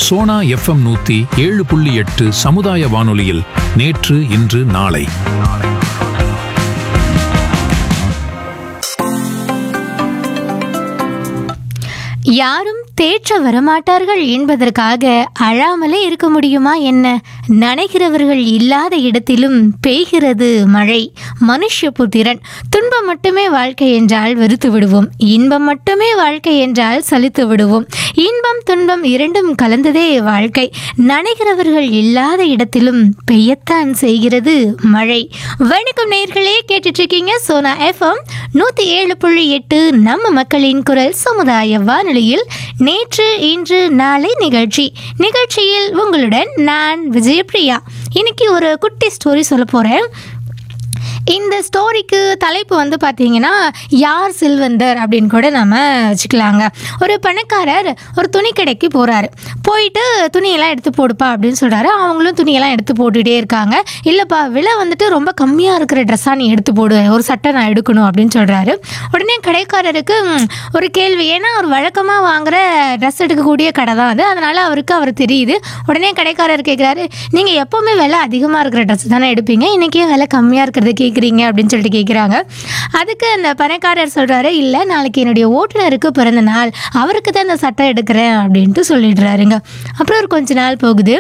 Sona FM நூத்தி ஏழு புள்ளி எட்டு சமுதாய வானொலியில் நேற்று இன்று நாளை யாரும் தேற்ற வரமாட்டார்கள் என்பதற்காக அழாமலே இருக்க முடியுமா என்ன நனைகிறவர்கள் இல்லாத இடத்திலும் பெய்கிறது மழை மனுஷபுத்திரன் துன்பம் மட்டுமே வாழ்க்கை என்றால் வெறுத்து விடுவோம் இன்பம் மட்டுமே வாழ்க்கை என்றால் சலித்து விடுவோம் இன்பம் துன்பம் இரண்டும் கலந்ததே வாழ்க்கை நனைகிறவர்கள் இல்லாத இடத்திலும் பெய்யத்தான் செய்கிறது மழை வணக்கம் நேர்களே கேட்டுட்டு இருக்கீங்க சோனா எஃப்எம் நூத்தி ஏழு புள்ளி எட்டு நம்ம மக்களின் குரல் சமுதாய வானொலியில் நேற்று இன்று நாளை நிகழ்ச்சி நிகழ்ச்சியில் உங்களுடன் நான் விஜயபிரியா இன்னைக்கு ஒரு குட்டி ஸ்டோரி சொல்ல போறேன் இந்த ஸ்டோரிக்கு தலைப்பு வந்து பார்த்தீங்கன்னா யார் செல்வந்தர் அப்படின்னு கூட நம்ம வச்சுக்கலாங்க ஒரு பணக்காரர் ஒரு துணி கடைக்கு போகிறாரு போயிட்டு துணியெல்லாம் எடுத்து போடுப்பா அப்படின்னு சொல்கிறாரு அவங்களும் துணியெல்லாம் எடுத்து போட்டுகிட்டே இருக்காங்க இல்லைப்பா விலை வந்துட்டு ரொம்ப கம்மியாக இருக்கிற ட்ரெஸ்ஸாக நீ எடுத்து போடு ஒரு சட்டை நான் எடுக்கணும் அப்படின்னு சொல்கிறாரு உடனே கடைக்காரருக்கு ம், ஒரு கேள்வி ஏன்னா அவர் வழக்கமாக வாங்குற ட்ரெஸ் எடுக்கக்கூடிய கடை தான் அது அதனால் அவருக்கு அவர் தெரியுது உடனே கடைக்காரர் கேட்குறாரு நீங்கள் எப்போவுமே விலை அதிகமாக இருக்கிற ட்ரெஸ் தானே எடுப்பீங்க இன்றைக்கே விலை கம்மியாக இருக்கிறது கேட்குறீங்க அப்படின்னு சொல்லிட்டு கேட்குறாங்க அதுக்கு அந்த பணக்காரர் சொல்கிறாரு இல்லை நாளைக்கு என்னுடைய ஓட்டுநருக்கு பிறந்த நாள் அவருக்கு தான் இந்த சட்டை எடுக்கிறேன் அப்படின்ட்டு சொல்லிடுறாருங்க அப்புறம் ஒரு கொஞ்ச நாள் போகுது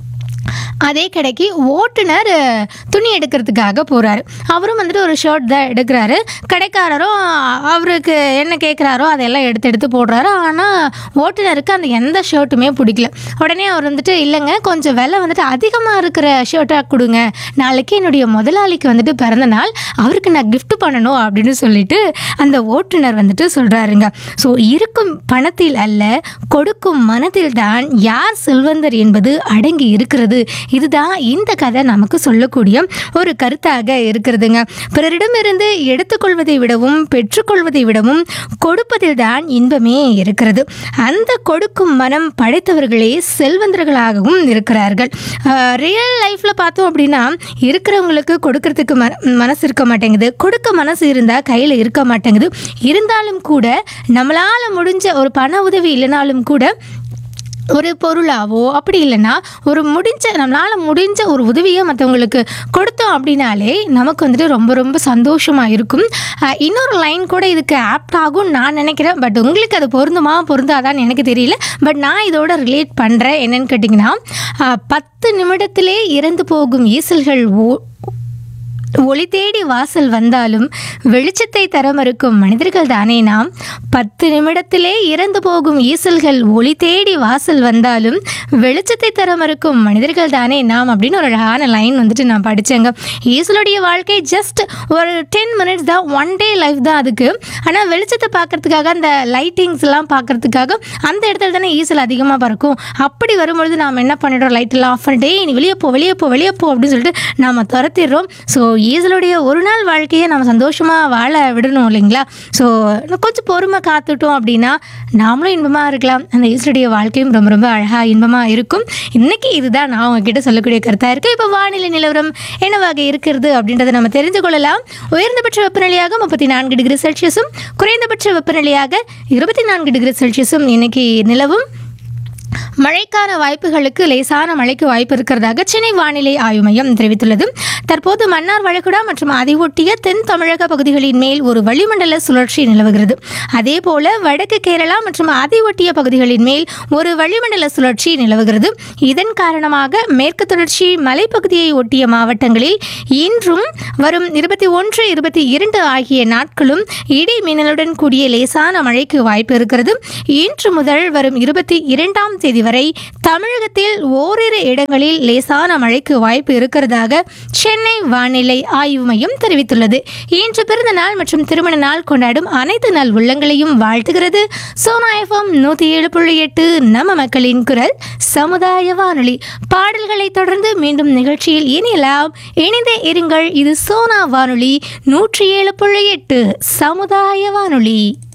அதே கடைக்கு ஓட்டுநர் அஹ், துணி எடுக்கிறதுக்காக போகிறாரு அவரும் வந்துட்டு ஒரு ஷர்ட் தான் எடுக்கிறாரு கடைக்காரரும் அவருக்கு என்ன கேட்குறாரோ அதெல்லாம் எடுத்து எடுத்து போடுறாரு ஆனால் ஓட்டுநருக்கு அந்த எந்த ஷர்ட்டுமே பிடிக்கல உடனே அவர் வந்துட்டு இல்லைங்க கொஞ்சம் விலை வந்துட்டு அதிகமாக இருக்கிற ஷர்ட்டாக கொடுங்க நாளைக்கு என்னுடைய முதலாளிக்கு வந்துட்டு பிறந்த நாள் அவருக்கு நான் gift பண்ணணும் அப்படின்னு சொல்லிட்டு அந்த ஓட்டுநர் வந்துட்டு சொல்கிறாருங்க ஸோ இருக்கும் பணத்தில் அல்ல கொடுக்கும் மனத்தில் தான் யார் செல்வந்தர் என்பது அடங்கி இருக்கிறது இதுதான் இந்த கதை நமக்கு சொல்லக்கூடிய ஒரு கருத்தாக இருக்கிறதுங்க பிறரிடமிருந்து எடுத்துக்கொள்வதை விடவும் பெற்றுக்கொள்வதை விடவும் கொடுப்பதில் தான் இன்பமே இருக்கிறது அந்த கொடுக்கும் மனம் படைத்தவர்களே செல்வந்தர்களாகவும் இருக்கிறார்கள் ரியல் லைஃப்பில் பார்த்தோம் அப்படின்னா இருக்கிறவங்களுக்கு கொடுக்கறதுக்கு ம மனசு இருக்க மாட்டேங்குது கொடுக்க மனசு இருந்தால் கையில் இருக்க மாட்டேங்குது இருந்தாலும் கூட நம்மளால் முடிஞ்ச ஒரு பண உதவி இல்லைனாலும் கூட ஒரு பொருளாவோ அப்படி இல்லைன்னா ஒரு முடிஞ்ச நம்மளால் முடிஞ்ச ஒரு உதவியை மற்றவங்களுக்கு கொடுத்தோம் அப்படின்னாலே நமக்கு வந்துட்டு ரொம்ப ரொம்ப சந்தோஷமாக இருக்கும் அஹ் இன்னொரு லைன் கூட இதுக்கு ஆப்ட் ஆகும்னு நான் நினைக்கிறேன் பட் உங்களுக்கு அது பொருந்துமா பொருந்தாதான்னு எனக்கு தெரியல பட் நான் இதோட ரிலேட் பண்ணுறேன் என்னன்னு கேட்டிங்கன்னா அஹ் பத்து நிமிடத்திலே இறந்து போகும் ஈசல்கள் ஓ ஒளி தேடி வாசல் வந்தாலும் வெளிச்சத்தை தர மறுக்கும் மனிதர்கள் தானே நாம் பத்து நிமிடத்திலே இறந்து போகும் ஈசல்கள் ஒளி தேடி வாசல் வந்தாலும் வெளிச்சத்தை தர மறுக்கும் மனிதர்கள் தானே நாம் அப்படின்னு ஒரு அழகான லைன் வந்துட்டு நான் படித்தேங்க ஈசலுடைய வாழ்க்கை ஜஸ்ட் ஒரு டென் மினிட்ஸ் தான் ஒன் டே லைஃப் தான் அதுக்கு ஆனால் வெளிச்சத்தை பார்க்கறதுக்காக அந்த லைட்டிங்ஸ் எல்லாம் பார்க்கறதுக்காக அந்த இடத்துல தானே ஈசல் அதிகமாக பறக்கும் அப்படி வரும்பொழுது நாம் என்ன பண்ணிடுறோம் லைட் எல்லாம் ஆஃப் பண்ணிட்டு "ஏய், நீ வெளியே போ வெளியே போ வெளியே போ அப்படின்னு சொல்லிட்டு நாம் துரத்திடுறோம் ஸோ ஈசலுடைய ஒரு நாள் வாழ்க்கையை நம்ம சந்தோஷமாக வாழ விடணும் இல்லைங்களா ஸோ கொஞ்சம் பொறுமை காத்துட்டோம் அப்படின்னா நாமளும் இன்பமாக இருக்கலாம் அந்த ஈசலுடைய வாழ்க்கையும் ரொம்ப ரொம்ப அழகாக இன்பமாக இருக்கும் இன்னைக்கு இதுதான் நான் உங்ககிட்ட சொல்லக்கூடிய கருத்தாக இருக்குது இப்போ வானிலை நிலவரம் என்னவாக இருக்கிறது அப்படின்றத நம்ம தெரிந்து கொள்ளலாம் உயர்ந்தபட்ச வெப்பநிலையாக முப்பத்தி நான்கு டிகிரி செல்சியஸும் குறைந்தபட்ச வெப்பநிலையாக இருபத்தி நான்கு டிகிரி செல்சியஸும் இன்னைக்கு நிலவும் மழைக்கான வாய்ப்புகளுக்கு லேசான மழைக்கு வாய்ப்பு இருக்கிறதாக சென்னை வானிலை ஆய்வு மையம் தெரிவித்துள்ளது தற்போது மன்னார் வளைகுடா மற்றும் அதை ஒட்டிய தென் தமிழக பகுதிகளின் மேல் ஒரு வளிமண்டல சுழற்சி நிலவுகிறது அதே போல வடக்கு கேரளா மற்றும் அதை ஒட்டிய பகுதிகளின் மேல் ஒரு வளிமண்டல சுழற்சி நிலவுகிறது இதன் காரணமாக மேற்கு தொடர்ச்சி மலைப்பகுதியை ஒட்டிய மாவட்டங்களில் இன்றும் வரும் இருபத்தி ஒன்று இருபத்தி இரண்டு ஆகிய நாட்களும் இடி மின்னலுடன் கூடிய லேசான மழைக்கு வாய்ப்பு இருக்கிறது இன்று முதல் வரும் இருபத்தி இரண்டாம் தேதி வரை தமிழகத்தில் ஓரிரு இடங்களில் லேசான மழைக்கு வாய்ப்பு இருக்கிறதாக சென்னை வானிலை ஆய்வு மையம் தெரிவித்துள்ளது இன்று பிறந்த நாள் மற்றும் திருமண நாள் கொண்டாடும் அனைத்து நாள் உள்ளங்களையும் வாழ்த்துகிறது சோனா எஃப்எம் நூத்தி ஏழு புள்ளி எட்டு நம்ம மக்களின் குரல் சமுதாய வானொலி பாடல்களை தொடர்ந்து மீண்டும் நிகழ்ச்சியில் இணையலாம் இணைந்தே இருங்கள் இது சோனா வானொலி நூற்றி ஏழு புள்ளி எட்டு சமுதாய வானொலி